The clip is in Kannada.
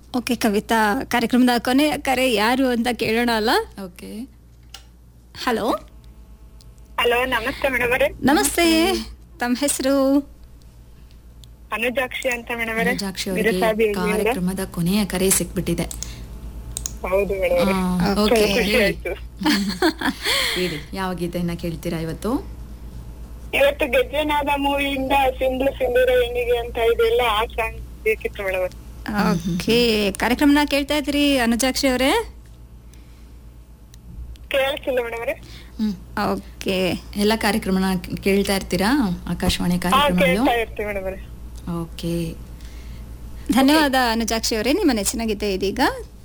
ಓಕೆ ಕವಿತಾ ಕಾರ್ಯಕ್ರಮದ ಕೊನೆಯ ಕರೆ ಯಾರು ಅಂತ ಕೇಳೋಣ ಅಲ್ಲ ಓಕೆ ಹಲೋ ಹಲೋ ನಮಸ್ತೆ ಮೇಡಮ್ ಅವರೇ ನಮಸ್ತೆ ತಮ್ಮ ಹೆಸರು ಅನುಜಾಕ್ಷಿ ಅಂತ ಮೇಡಮ್ ಅವರೇ ರಾಜಾಕ್ಷಿ ಅವರಿಗೆ ಬಿರುಸಾಗಿ ಕಾರ್ಯಕ್ರಮದ ಕೊನೆಯ ಕರೆ ಸಿಕ್ಬಿಟ್ಟಿದೆ ಹೌದು ಮೇಡಮ್ ಆ, ಓಕೆ ಓಕೆ ಖುಷಿ ಹೇಳಿ ಆಯ್ತು ಹೇಳಿ ಯಾವ ಗೀತೆಯನ್ನ ಕೇಳ್ತೀರಾ ಇವತ್ತು ಇವತ್ತು ಗೆಜ್ಜೆನಾದ ಮೂವಿಯಿಂದ ಸಿಂಧು ಸಿಂಧೂರ ಹೆಣ್ಣಿಗೆ ಅಂತ ಇದೆಲ್ಲ ಆ ಸಾಂಗ್ ಬೇಕಿತ್ತು ಮೇಡಮ್ ಓಕೆ ಕಾರ್ಯಕ್ರಮನ ಕೇಳ್ತಾ ಇದ್ರಿ ಅನುಜಾಕ್ಷಿ ಅವರೇ ಕೇಳಿಸಿಲ್ಲ ಮೇಡಮ್ ಅವರೇ ಹ್ಮ್ ಓಕೆ ಎಲ್ಲ ಕಾರ್ಯಕ್ರಮನ ಕೇಳ್ತಾ ಇರ್ತೀರಾ ಆಕಾಶವಾಣಿ ಹಾ ಕಾರ್ಯಕ್ರಮಗಳು ಕೇಳ್ತಾ ಇರ್ತೀವಿ ಮೇಡಮ್ ಅವರೇ ಓಕೆ ಧನ್ಯವಾದ ಅನುಜಾಕ್ಷಿ ಅವರೇ ನಿಮ್ಮ ನೆಚ್ಚಿನ ಗೀತೆ ಇದೀಗ